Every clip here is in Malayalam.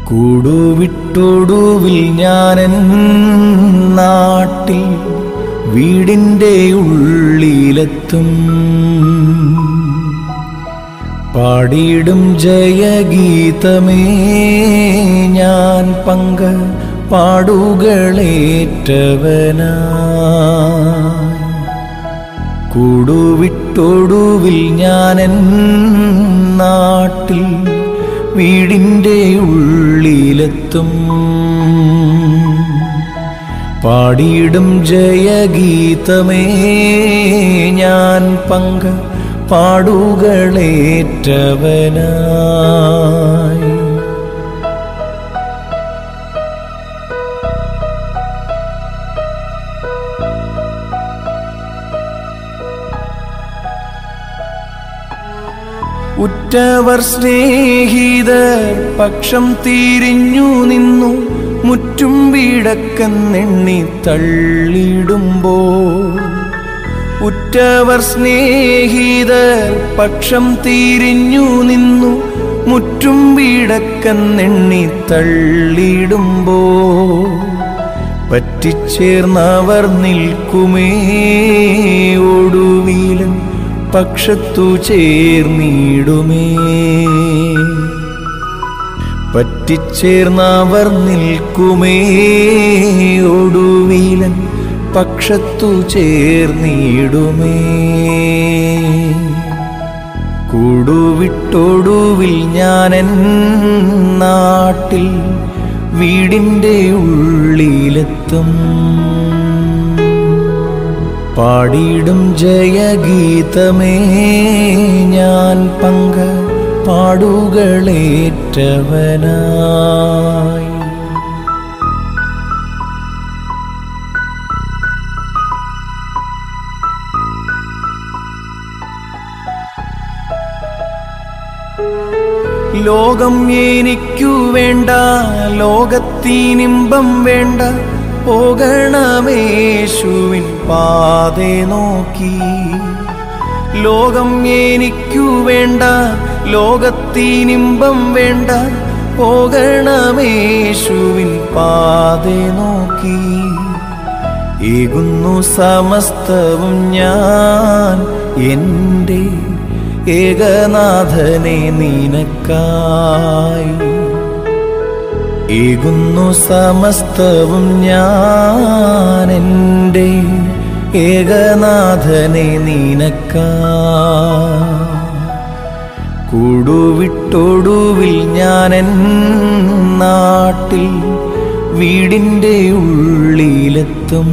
കൂടുവിട്ടൊടുവിൽ ഞാനൻ നാട്ടിൽ വീടിൻ്റെ ഉള്ളിലെത്തും പാടിയിടും ജയഗീതമേ ഞാൻ പങ്ക പാടുകളേറ്റവനായി കൂടുവിട്ടൊടുവിൽ ഞാനൻ നാട്ടിൽ വീടിൻ്റെ ഉള്ളിലെത്തും പാടിയിടും ജയഗീതമേ ഞാൻ പങ്ക പാടുകളേറ്റവനായി ഉറ്റവർ സ്നേഹിതർ പക്ഷം തിരിഞ്ഞു നിന്നു മുറ്റും വീടക്കെന്നെണ്ണി തള്ളിടുമ്പോൾ ഉറ്റവർ സ്നേഹിതർ പക്ഷം തിരിഞ്ഞു നിന്നു മുറ്റും വീടക്കെന്നെണ്ണി തള്ളിടുമ്പോൾ പറ്റിച്ചേർന്നവർ നിൽക്കുമേ ഒടുവിലും പക്ഷത്തു ചേർന്നിടുമേ പറ്റിച്ചേർന്നവർ നിൽക്കുമേ ഒടുവിലൻ പക്ഷത്തു ചേർന്നിടുമേ കൂടുവിട്ടൊടുവിൽ ഞാനൻ നാട്ടിൽ വീടിൻ്റെ ഉള്ളിലെത്തും പാടിയിടും ജയഗീതമേ ഞാൻ പങ്ക പാടുകളേറ്റവനായി ലോകം എനിക്കു വേണ്ട ലോകത്തിനിമ്പം വേണ്ട പോകണമേശുവിൻ പാതെ നോക്കി ലോകം എനിക്കു വേണ്ട ലോകത്തിനിമ്പം വേണ്ട പോകണമേശുവിൻ പാതെ നോക്കി ഏകുന്നു സമസ്തവും ഞാൻ എൻ്റെ ഏകനാഥനെ നിനക്കായി ഏകുന്നു സമസ്തവും ഞാൻ എൻ്റെ ഏകനാഥനെ നിനക്കായി കൂടുവിട്ടൊടുവിൽ ഞാനൻ നാട്ടിൽ വീടിൻ്റെ ഉള്ളിലെത്തും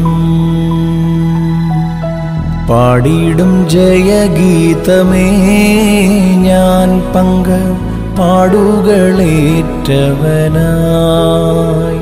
പാടിയിടും ജയഗീതമേ ഞാൻ പങ്ക പാടുകളേറ്റവനായി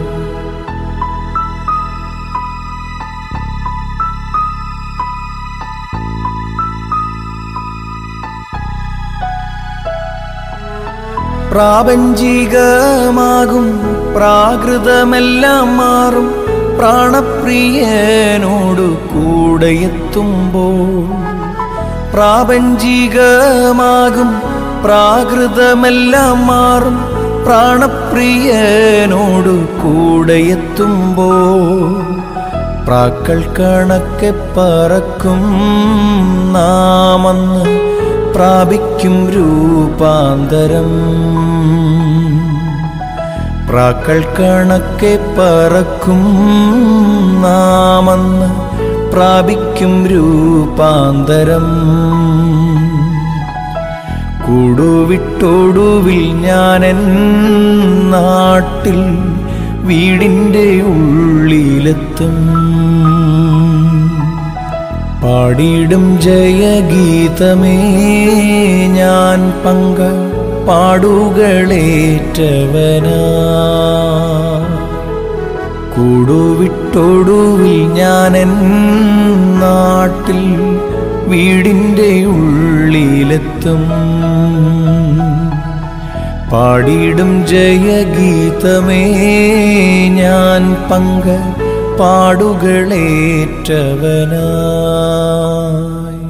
പ്രാപഞ്ചികമാകും പ്രാകൃതമെല്ലാം മാറും പ്രാണപ്രിയനോടു കൂടെയെത്തുമ്പോൾ പ്രാപഞ്ചികമാകും പ്രാകൃതമെല്ലാം മാറും പ്രാണപ്രിയനോടു കൂടെയെത്തുമ്പോൾ പ്രാക്കൾ കണക്കെ പറക്കും നാമന്ന് പ്രാപിക്കും രൂപാന്തരം പ്രാക്കൾ കണക്കെ പറക്കും നാമന്ന് പ്രാപിക്കും രൂപാന്തരം കൂടുവിട്ടൊടുവിൽ ഞാനൻ നാട്ടിൽ വീടിൻ്റെ ഉള്ളിലെത്തും പാടിയിടും ജയഗീതമേ ഞാൻ പങ്ക പാടുകളേറ്റവനാ കൂടുവിട്ടൊടുവിൽ ഞാനൻ നാട്ടിൽ വീടിൻ്റെ ഉള്ളിലെത്തും പാടിയിടും ജയഗീതമേ ഞാൻ പങ്ക പാടുകളേറ്റവനായി